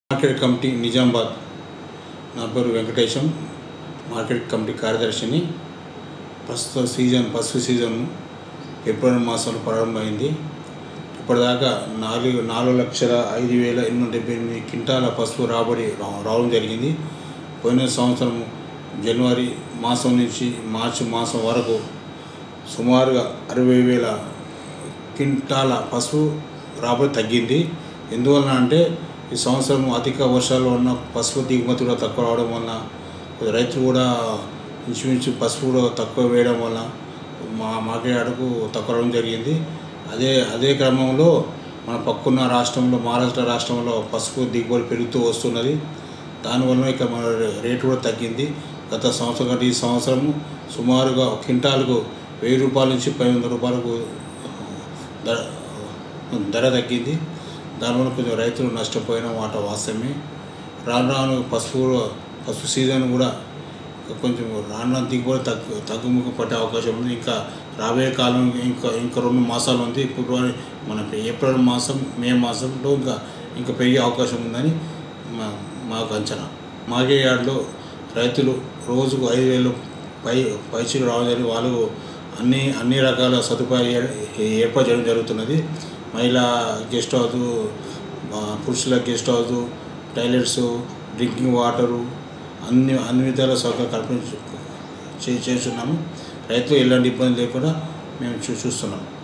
market committee Nizamabad నా పేరు Venkatesham market committee కార్యదర్శిని ప్రస్తుత సీజన్ పసుపు సీజన్ ఫిబ్రవరి మాసంలో ప్రారంభమైంది ఇప్పటిదాకా నాలుగు నాలుగు లక్షల ఐదు వేల ఎనిమిది డెబ్బై ఎనిమిది క్వింటాల పసుపు రాబడి రా- రావడం జరిగింది పోయిన సంవత్సరం జనవరి మాసం నుంచి మార్చి మాసం వరకు సుమారుగా అరవై వేల క్వింటాల పసుపు రాబడి తగ్గింది ఎందువలన అంటే ఈ సంవత్సరం అధిక వర్షాలు ఉన్న పసుపు దిగుమతి కూడా తక్కువ రావడం వలన కొద్ది రైతులు కూడా ఇంచుమించు పసుపు కూడా తక్కువ వేయడం వలన మా మార్కెట్ యార్డుకు తక్కువ రావడం జరిగింది అదే అదే క్రమంలో మన పక్కన్న రాష్ట్రంలో మహారాష్ట్ర రాష్ట్రంలో పసుపు దిగుబడి పెరుగుతూ వస్తున్నది దానివల్ల ఇక్కడ మన రేటు కూడా తగ్గింది గత సంవత్సరం కంటే ఈ సంవత్సరం సుమారుగా ఒక క్వింటాల్కు వెయ్యి రూపాయల నుంచి పది వందల రూపాయలకు ధర ధర తగ్గింది దానివల్ల కొంచెం రైతులు నష్టపోయిన మాట వాస్తవమే రాను రాను పసుపు కూడా- పసుపు సీజన్ కూడా కొంచెం రాను రాను దిగుబడి తగ్గు తగ్గుముఖం పట్టే అవకాశం ఉంది ఇంకా రాబోయే కాలం ఇంకా ఇంకా రెండు మాసాలు ఉంది ఫిబ్రవరి మన ఏప్రిల్ మాసం మే మాసంలో ఇంకా ఇంకా పెరిగే అవకాశం ఉందని మా మాకు అంచనా మాగే యార్డ్లో రైతులు రోజుకు ఐదు వేలు పై పైచీలు రావడం జరిగి వాళ్ళు అన్ని అన్ని రకాల సదుపాయాలు ఏ- ఏర్పాటు చేయడం జరుగుతున్నది మహిళా గెస్ట్ హౌస్ ఆ, పురుషుల guest house toilets drinking water అన్ని అన్ని విధాల సౌకర్యం కల్పించ చే- చేస్తున్నాము రైతులు ఎలాంటి ఇబ్బంది లేకుండా మేము చూ చూస్తున్నాము